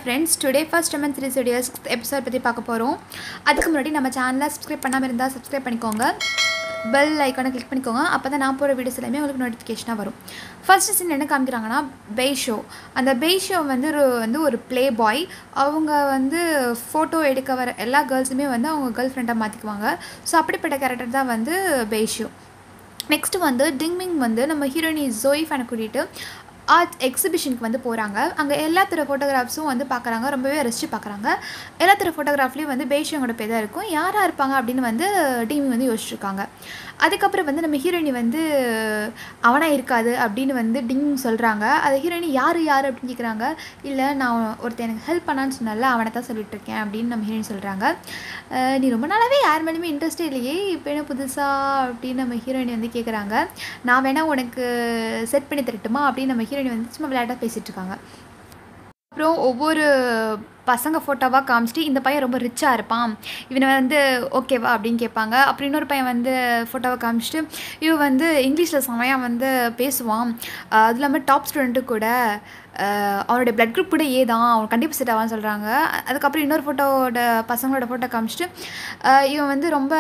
friends today first M N three studio sixth episode பற்றி பார்க்க போகிறோம் அதுக்கு முன்னாடி நம்ம சேனலை சப்ஸ்கிரைப் பண்ணாமல் இருந்தால் சப்ஸ்கிரைப் பண்ணிக்கோங்க பெல் ஐக்கானை கிளிக் பண்ணிக்கோங்க அப்போ தான் நான் போகிற வீடியோஸ் எல்லாமே உங்களுக்கு நோட்டிஃபிகேஷனாக வரும் ஃபர்ஸ்ட் சீன் என்ன காமிக்கிறாங்கன்னா பெய்ஷோ அந்த பெய்ஷோ வந்து ஒரு வந்து ஒரு ப்ளே பாய் அவங்க வந்து ஃபோட்டோ எடுக்க வர எல்லா கேர்ள்ஸுமே வந்து அவங்க கேர்ள் ஃப்ரெண்டாக மாற்றிக்குவாங்க ஸோ அப்படிப்பட்ட கேரக்டர் தான் வந்து பெய்ஷோ நெக்ஸ்ட்டு வந்து டிங்மிங் வந்து நம்ம ஹீரோயினி ஜோய் ஃபேனை கூட்டிகிட்டு ஆர்ட் எக்ஸிபிஷனுக்கு வந்து போகிறாங்க அங்கே எல்லாத்தோட ஃபோட்டோகிராஃப்ஸும் வந்து பார்க்குறாங்க ரொம்பவே ரசித்து பார்க்குறாங்க எல்லாத்தோட ஃபோட்டோகிராஃப்லேயும் வந்து பேஷியங்களோட பேர் தான் இருக்கும் யாராக இருப்பாங்க அப்படின்னு வந்து டிமி வந்து யோசிச்சிருக்காங்க அதுக்கப்புறம் வந்து நம்ம ஹீரோயினி வந்து அவனாக இருக்காது அப்படின்னு வந்து டிங் சொல்கிறாங்க அது ஹீரோயினி யார் யார் அப்படின்னு கேட்குறாங்க இல்லை நான் ஒருத்தன் எனக்கு ஹெல்ப் பண்ணான்னு சொன்னால அவனை தான் சொல்லிட்டு இருக்கேன் அப்படின்னு நம்ம ஹீரோயினி சொல்கிறாங்க நீ ரொம்ப நாளாவே யார் மேலேயுமே இன்ட்ரெஸ்டே இல்லையே இப்போ என்ன புதுசாக அப்படின்னு நம்ம ஹீரோயினி வந்து கேட்குறாங்க நான் வேணால் உனக்கு செட் பண்ணி தரட்டுமா அப்படின்னு நம்ம ஹீரோயினி வந்து சும்மா விளையாட்டாக பேசிகிட்டு இருக்காங்க அப்புறம் ஒவ்வொரு பசங்க ஃபோட்டோவாக காமிச்சிட்டு இந்த பையன் ரொம்ப ரிச்சாக இருப்பான் இவனை வந்து ஓகேவா அப்படின்னு கேட்பாங்க அப்புறம் இன்னொரு பையன் வந்து ஃபோட்டோவை காமிச்சிட்டு இவன் வந்து இங்கிலீஷில் செமையாக வந்து பேசுவான் அது இல்லாமல் டாப் ஸ்டூடெண்ட்டு கூட அவனுடைய பிளட் குரூப் கூட ஏ தான் அவன் கண்டிப்பாக செட் ஆவான்னு சொல்கிறாங்க அதுக்கப்புறம் இன்னொரு ஃபோட்டோவோட பசங்களோட ஃபோட்டோ காமிச்சிட்டு இவன் வந்து ரொம்ப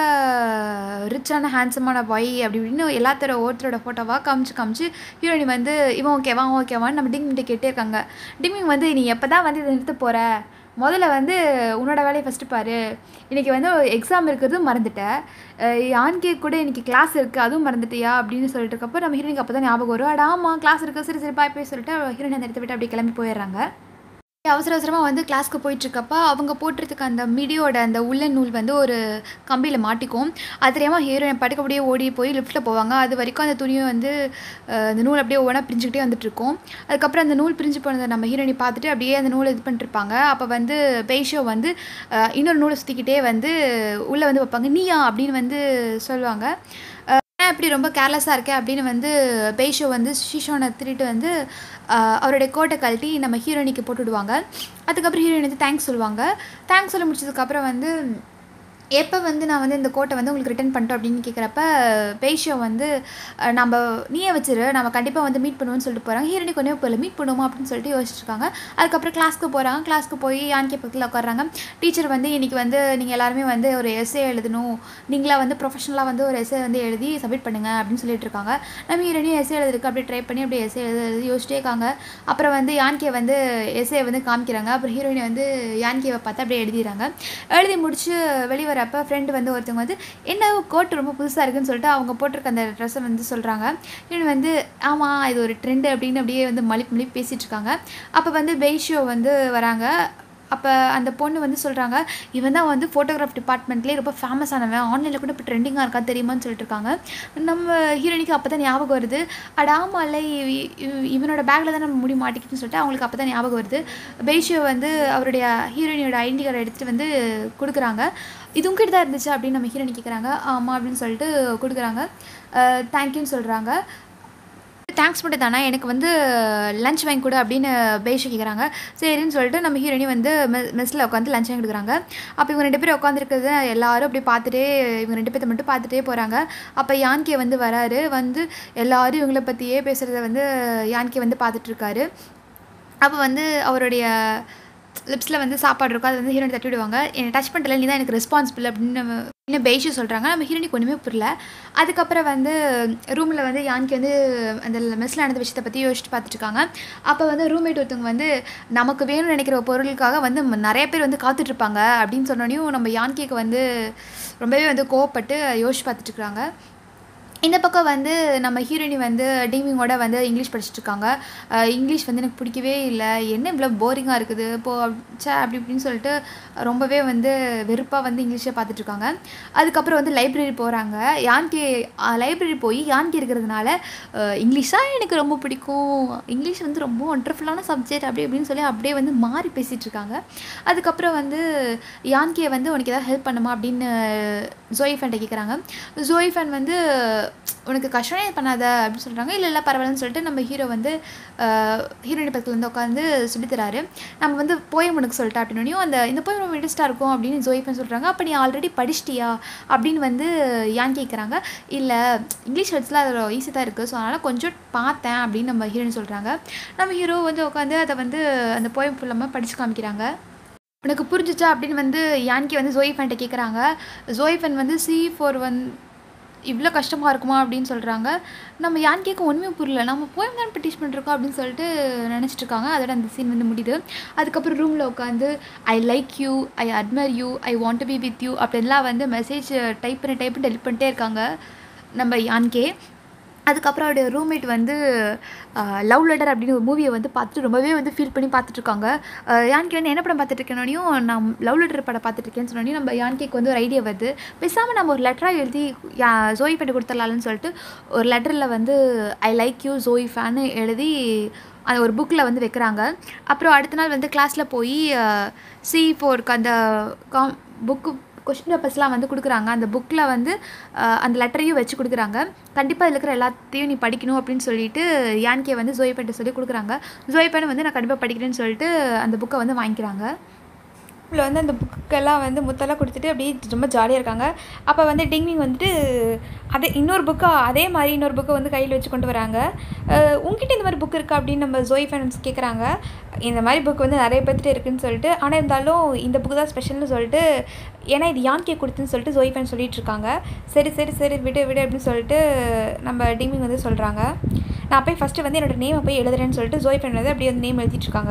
ரிச்சான ஹேண்ட்ஸமான பாய் அப்படி இப்படின்னு எல்லாத்தோட ஒருத்தரோட ஃபோட்டோவாக காமிச்சு காமிச்சு ஹீரோயினி வந்து இவன் ஓகேவா ஓகேவான்னு நம்ம டிங்கிட்ட கேட்டே இருக்காங்க டிமிங் வந்து நீ எப்போ தான் வந்து இதை நிறுத்த போகிற முதல்ல வந்து உன்னோட வேலையை ஃபஸ்ட்டு பாரு இன்றைக்கி வந்து எக்ஸாம் இருக்கிறதும் மறந்துட்டேன் ஆன்கே கூட இன்றைக்கி கிளாஸ் இருக்குது அதுவும் மறந்துட்டியா அப்படின்னு சொல்லிட்டு இருக்கப்போ நம்ம ஹீரோயினுக்கு அப்போ தான் ஞாபகம் வரும் அட ஆமாம் கிளாஸ் இருக்குது சரி சரி பாய் போய் சொல்லிட்டு ஹீரோயின் அந்த இடத்த விட்டு அப்படியே கிளம்பி போயிடுறாங்க அவசர அவசரமாக வந்து கிளாஸ்க்கு போயிட்டுருக்கப்ப அவங்க போட்டிருக்க அந்த மிடியோட அந்த உள்ள நூல் வந்து ஒரு கம்பியில் மாட்டிக்கும் அது தெரியாமல் ஹீரோயின் படுக்கபடியே ஓடி போய் லிஃப்ட்டில் போவாங்க அது வரைக்கும் அந்த துணியை வந்து அந்த நூல் அப்படியே ஒவ்வொன்றா பிரிஞ்சுக்கிட்டே வந்துட்டுருக்கும் அதுக்கப்புறம் அந்த நூல் பிரிஞ்சு போனதை நம்ம ஹீரோயினி பார்த்துட்டு அப்படியே அந்த நூலை இது பண்ணிட்டுருப்பாங்க அப்போ வந்து பேஷோ வந்து இன்னொரு நூலை சுற்றிக்கிட்டே வந்து உள்ளே வந்து வைப்பாங்க நீயா அப்படின்னு வந்து சொல்லுவாங்க இப்படி ரொம்ப கேர்லெஸ்ஸாக இருக்கேன் அப்படின்னு வந்து பேஷோ வந்து ஷீஷோனை திருட்டு வந்து அவருடைய கோட்டை கழட்டி நம்ம ஹீரோயினிக்கு போட்டுவிடுவாங்க அதுக்கப்புறம் ஹீரோயின் வந்து தேங்க்ஸ் சொல்லுவாங்க தேங்க்ஸ் சொல்ல முடிச்சதுக்கப்புறம் வந்து எப்போ வந்து நான் வந்து இந்த கோட்டை வந்து உங்களுக்கு ரிட்டன் பண்ணிட்டோம் அப்படின்னு கேட்குறப்ப பேஷோ வந்து நம்ம நீயே வச்சிரு நம்ம கண்டிப்பாக வந்து மீட் பண்ணுவோம்னு சொல்லிட்டு போகிறாங்க ஹீரோனி கொஞ்சம் போகல மீட் பண்ணுவோமா அப்படின்னு சொல்லிட்டு யோசிச்சிருக்காங்க அதுக்கப்புறம் கிளாஸ்க்கு போகிறாங்க கிளாஸ்க்கு போய் யான்கே பக்கத்தில் உட்காடுறாங்க டீச்சர் வந்து இன்றைக்கி வந்து நீங்கள் எல்லாருமே வந்து ஒரு எஸ்ஏ எழுதணும் நீங்களாக வந்து ப்ரொஃபஷனலாக வந்து ஒரு எஸ்ஏ வந்து எழுதி சப்மிட் பண்ணுங்கள் அப்படின்னு சொல்லிட்டு இருக்காங்க நம்ம ஹீரோனியும் எஸ்ஏ எழுதுறதுக்கு அப்படியே ட்ரை பண்ணி அப்படியே எஸ்ஏ எழுத எழுதி யோசிச்சிட்டே இருக்காங்க அப்புறம் வந்து யான்கே வந்து எஸ்ஏ வந்து காமிக்கிறாங்க அப்புறம் ஹீரோயினை வந்து யான்கேவை பார்த்து அப்படியே எழுதிடுறாங்க எழுதி முடிச்சு வெளியே வரப்போ ஃப்ரெண்டு வந்து ஒருத்தவங்க வந்து என்ன கோட் ரொம்ப புதுசாக இருக்குன்னு சொல்லிட்டு அவங்க போட்டிருக்க அந்த ட்ரெஸ்ஸை வந்து சொல்கிறாங்க இன்னொன்று வந்து ஆமாம் இது ஒரு ட்ரெண்டு அப்படின்னு அப்படியே வந்து மலிப் மலிப் பேசிகிட்டு இருக்காங்க அப்போ வந்து பெய்ஷோ வந்து வராங்க அப்போ அந்த பொண்ணு வந்து சொல்கிறாங்க இவன் தான் வந்து ஃபோட்டோகிராஃப் டிபார்ட்மெண்ட்லேயே ரொம்ப ஃபேமஸ் ஆனவன் ஆன்லைனில் கூட இப்போ ட்ரெண்டிங்காக இருக்கா தெரியுமான்னு சொல்லிட்டு இருக்காங்க நம்ம ஹீரோனிக்கு அப்போ தான் ஞாபகம் வருது அட ஆமாம் இல்லை இவனோட பேக்கில் தான் நம்ம முடி மாட்டிக்கிட்டுன்னு சொல்லிட்டு அவங்களுக்கு அப்போ தான் ஞாபகம் வருது பெய்ஷோ வந்து அவருடைய ஹீரோயினோட ஐடென்டி கார்டை எடுத்துகிட்டு வந்து கொடுக்குறாங்க இது உங்ககிட்ட தான் இருந்துச்சு அப்படின்னு நம்ம ஹீரோனி கேட்குறாங்க ஆமாம் அப்படின்னு சொல்லிட்டு கொடுக்குறாங்க தேங்க்யூன்னு சொல்கிறாங்க தேங்க்ஸ் மட்டும் தானே எனக்கு வந்து லஞ்ச் வாங்கி கொடு அப்படின்னு பேஷு கேட்குறாங்க சரின்னு சொல்லிட்டு நம்ம ஹீரோனி வந்து மெ மெஸ்ஸில் உட்காந்து லஞ்ச் வாங்கி கொடுக்குறாங்க அப்போ இவங்க ரெண்டு பேரும் உட்காந்துருக்கிறது எல்லாரும் அப்படி பார்த்துட்டே இவங்க ரெண்டு பேர்த்த மட்டும் பார்த்துட்டே போகிறாங்க அப்போ யான்கே வந்து வராரு வந்து எல்லாரும் இவங்கள பற்றியே பேசுகிறத வந்து யான்கே வந்து பார்த்துட்ருக்காரு அப்போ வந்து அவருடைய லிப்ஸில் வந்து சாப்பாடு இருக்கும் அதை வந்து ஹீரோனி தட்டி விடுவாங்க என்னை டச் பண்ணல நீ தான் எனக்கு ரெஸ்பான்சிபிள் அப்படின்னு இன்னும் பெய்ஷு சொல்கிறாங்க நம்ம ஹீரோனிக்கு ஒன்றுமே புரியல அதுக்கப்புறம் வந்து ரூமில் வந்து யான்கி வந்து அந்த மெஸ்ஸில் நடந்த விஷயத்தை பற்றி யோசிச்சுட்டு பார்த்துட்ருக்காங்க அப்போ வந்து ரூம்மேட் ஒருத்தவங்க வந்து நமக்கு வேணும்னு நினைக்கிற பொருளுக்காக வந்து நிறைய பேர் வந்து காத்துட்ருப்பாங்க அப்படின்னு சொன்னோடனையும் நம்ம யான்கிக்கு வந்து ரொம்பவே வந்து கோவப்பட்டு யோசிச்சு பார்த்துட்ருக்குறாங்க இந்த பக்கம் வந்து நம்ம ஹீரோயினி வந்து டீமிங்கோட வந்து இங்கிலீஷ் படிச்சுட்டு இருக்காங்க இங்கிலீஷ் வந்து எனக்கு பிடிக்கவே இல்லை என்ன இவ்வளோ போரிங்காக இருக்குது இப்போ சே அப்படி இப்படின்னு சொல்லிட்டு ரொம்பவே வந்து வெறுப்பாக வந்து இங்கிலீஷை பார்த்துட்ருக்காங்க அதுக்கப்புறம் வந்து லைப்ரரி போகிறாங்க யான்கே லைப்ரரி போய் யான்கே இருக்கிறதுனால இங்கிலீஷ் தான் எனக்கு ரொம்ப பிடிக்கும் இங்கிலீஷ் வந்து ரொம்ப ஒண்டர்ஃபுல்லான சப்ஜெக்ட் அப்படி இப்படின்னு சொல்லி அப்படியே வந்து மாறி பேசிகிட்டு இருக்காங்க அதுக்கப்புறம் வந்து யான்கே வந்து உனக்கு ஏதாவது ஹெல்ப் பண்ணுமா அப்படின்னு ஜோய் ஃபேன்ட்ட கேட்குறாங்க ஜோய் ஃபேன் வந்து உனக்கு கஷ்டமே பண்ணாத அப்படின்னு சொல்கிறாங்க இல்லை இல்லை பரவாயில்லன்னு சொல்லிட்டு நம்ம ஹீரோ வந்து ஹீரோயின் பக்கத்தில் வந்து உட்காந்து சொல்லித்தராரு நம்ம வந்து போயம் உனக்கு சொல்லிட்டா அப்படின்னோடனையும் அந்த இந்த போயம் ரொம்ப இன்ட்ரெஸ்ட்டாக இருக்கும் அப்படின்னு ஜோயிஃபன் சொல்கிறாங்க அப்போ நீ ஆல்ரெடி படிச்சிட்டியா அப்படின்னு வந்து ஏன் கேட்குறாங்க இல்லை இங்கிலீஷ் வேர்ட்ஸில் அதில் ஈஸி தான் இருக்குது ஸோ அதனால் கொஞ்சம் பார்த்தேன் அப்படின்னு நம்ம ஹீரோயின் சொல்கிறாங்க நம்ம ஹீரோ வந்து உட்காந்து அதை வந்து அந்த போயம் ஃபுல்லாமல் படித்து காமிக்கிறாங்க உனக்கு புரிஞ்சிச்சா அப்படின்னு வந்து யான்கி வந்து ஜோயிஃபன்ட்ட கேட்குறாங்க ஜோயிஃபன் வந்து சி ஃபோர் ஒன் இவ்வளோ கஷ்டமாக இருக்குமா அப்படின்னு சொல்கிறாங்க நம்ம யான் கேட்க உண்மையும் புரியல நம்ம போய் தான் ப்ராக்டிஸ் பண்ணிருக்கோம் அப்படின்னு சொல்லிட்டு நினச்சிட்டு இருக்காங்க அதோட அந்த சீன் வந்து முடியுது அதுக்கப்புறம் ரூமில் உட்காந்து I like you I admire you I want to be with you அப்படின்லாம் வந்து மெசேஜ் டைப் பண்ணி டைப் பண்ணி டெலிட் பண்ணிட்டே இருக்காங்க நம்ம யான்கே அதுக்கப்புறம் அவருடைய ரூம்மேட் வந்து லவ் லெட்டர் அப்படின்னு ஒரு மூவியை வந்து பார்த்துட்டு ரொம்பவே வந்து ஃபீல் பண்ணி பார்த்துட்ருக்காங்க யான்கே வந்து என்ன படம் பார்த்துட்டு இருக்கேனோடையும் நான் லவ் லெட்டர் படம் பார்த்துட்டு இருக்கேன்னு சொன்னோடனே நம்ம யான்கேக்கு வந்து ஒரு ஐடியா வருது பேசாமல் நம்ம ஒரு லெட்டராக எழுதி யா ஜோய் பண்ணி கொடுத்துடலாம்னு சொல்லிட்டு ஒரு லெட்டரில் வந்து ஐ லைக் யூ ஜோய் ஃபேன்னு எழுதி அந்த ஒரு புக்கில் வந்து வைக்கிறாங்க அப்புறம் அடுத்த நாள் வந்து கிளாஸில் போய் சி ஃபோருக்கு அந்த காம் புக்கு கொஷின் பேப்பர்ஸ்லாம் வந்து கொடுக்குறாங்க அந்த புக்கில் வந்து அந்த லெட்டரையும் வச்சு கொடுக்குறாங்க கண்டிப்பாக இதில் இருக்கிற எல்லாத்தையும் நீ படிக்கணும் அப்படின்னு சொல்லிட்டு யான்கே வந்து ஜோய்பேட்டை சொல்லி கொடுக்குறாங்க ஜோய்பேனை வந்து நான் கண்டிப்பாக படிக்கிறேன்னு சொல்லிட்டு அந்த புக்கை வந்து வாங்கிக்கிறாங்க இதில் வந்து அந்த புக்கெல்லாம் வந்து முத்தெல்லாம் கொடுத்துட்டு அப்படியே ரொம்ப ஜாலியாக இருக்காங்க அப்போ வந்து டிங்மிங் வந்துட்டு அதே இன்னொரு புக்கை அதே மாதிரி இன்னொரு புக்கை வந்து கையில் வச்சு கொண்டு வராங்க உங்ககிட்ட இந்த மாதிரி புக் இருக்கா அப்படின்னு நம்ம ஜோய் ஃபேன்ஸ் கேட்குறாங்க இந்த மாதிரி புக் வந்து நிறைய பேர்த்துட்டு இருக்குன்னு சொல்லிட்டு ஆனால் இருந்தாலும் இந்த புக்கு தான் ஸ்பெஷல்னு சொல்லிட்டு ஏன்னா இது யான் கே கொடுத்துன்னு சொல்லிட்டு ஜோய் ஃபேன் சொல்லிட்டு இருக்காங்க சரி சரி சரி விடு விடு அப்படின்னு சொல்லிட்டு நம்ம டிங்மிங் வந்து சொல்கிறாங்க நான் போய் ஃபஸ்ட்டு வந்து என்னோடய நேமை போய் எழுதுறேன்னு சொல்லிட்டு ஜோய் ஃபேன் வந்து அப்படியே வந்து நேம் எழுதிட்டு இருக்காங்க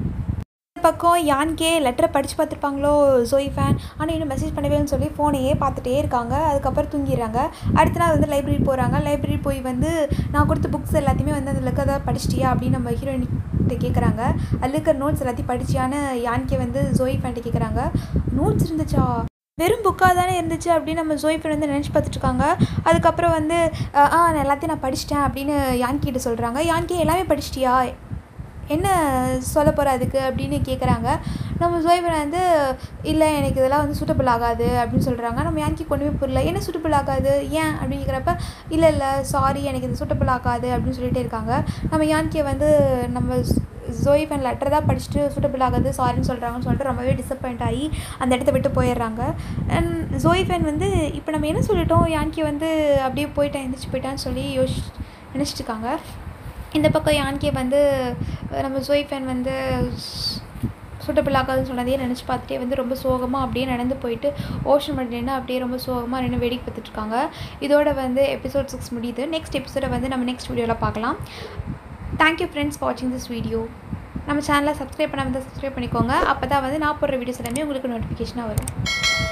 பக்கம் யான்கே லெட்டரை படித்து பார்த்துருப்பாங்களோ ஜோய் ஃபேன் ஆனால் இன்னும் மெசேஜ் பண்ணவேன்னு சொல்லி ஃபோனையே பார்த்துட்டே இருக்காங்க அதுக்கப்புறம் தூங்கிடுறாங்க அடுத்த நாள் வந்து லைப்ரரி போகிறாங்க லைப்ரரி போய் வந்து நான் கொடுத்த புக்ஸ் எல்லாத்தையுமே வந்து அதில் இருக்கிறத படிச்சிட்டியா அப்படின்னு நம்ம ஹீரோயின்கிட்ட கேட்குறாங்க அதில் இருக்கிற நோட்ஸ் எல்லாத்தையும் படிச்சியான்னு யான்கே வந்து ஜோய் ஃபேன்ட்டு கேட்குறாங்க நோட்ஸ் இருந்துச்சா வெறும் புக்காக தானே இருந்துச்சு அப்படின்னு நம்ம ஜோய் ஃபேன் வந்து நினச்சி பார்த்துட்ருக்காங்க அதுக்கப்புறம் வந்து ஆ நான் எல்லாத்தையும் நான் படிச்சிட்டேன் அப்படின்னு யான்கிட்ட சொல்கிறாங்க யான்கே எல்லாமே படிச்சிட்டியா என்ன சொல்ல போகிற அதுக்கு அப்படின்னு கேட்குறாங்க நம்ம ஜோய்வன் வந்து இல்லை எனக்கு இதெல்லாம் வந்து சூட்டபிள் ஆகாது அப்படின்னு சொல்கிறாங்க நம்ம யாருக்கு கொண்டுமே புரியல என்ன சூட்டபிள் ஆகாது ஏன் அப்படின்னு கேட்குறப்ப இல்லை இல்லை சாரி எனக்கு இது சூட்டபிள் ஆகாது அப்படின்னு சொல்லிட்டே இருக்காங்க நம்ம யான்கே வந்து நம்ம ஜோய் ஃபேன் லெட்டர் தான் படிச்சுட்டு சூட்டபிள் ஆகாது சாரின்னு சொல்கிறாங்கன்னு சொல்லிட்டு ரொம்பவே டிசப்பாயிண்ட் ஆகி அந்த இடத்த விட்டு போயிடுறாங்க அண்ட் ஜோய் ஃபேன் வந்து இப்போ நம்ம என்ன சொல்லிட்டோம் யான்கே வந்து அப்படியே போயிட்டேன் எந்திரிச்சு போயிட்டான்னு சொல்லி யோசி நினச்சிட்டு இருக்காங்க இந்த பக்கம் யான்கே வந்து நம்ம ஜோய் ஃபேன் வந்து சூட்டபிள் ஆகாதுன்னு சொன்னதையே நினச்சி பார்த்துட்டே வந்து ரொம்ப சோகமாக அப்படியே நடந்து போயிட்டு ஓஷன் மட்டும் நின்று அப்படியே ரொம்ப சோகமாக நின்று வேடிக்கை பார்த்துட்ருக்காங்க இதோட வந்து எபிசோட் சிக்ஸ் முடியுது நெக்ஸ்ட் எபிசோடை வந்து நம்ம நெக்ஸ்ட் வீடியோவில் பார்க்கலாம் தேங்க்யூ ஃப்ரெண்ட்ஸ் ஃபார் வாட்சிங் திஸ் வீடியோ நம்ம சேனலை சப்ஸ்கிரைப் பண்ணாமல் தான் சப்ஸ்கிரைப் பண்ணிக்கோங்க அப்போ தான் வந்து நான் போடுற வீடியோஸ் எல்லாமே உங்களுக்கு நோட்டிஃபிகேஷனாக வரும்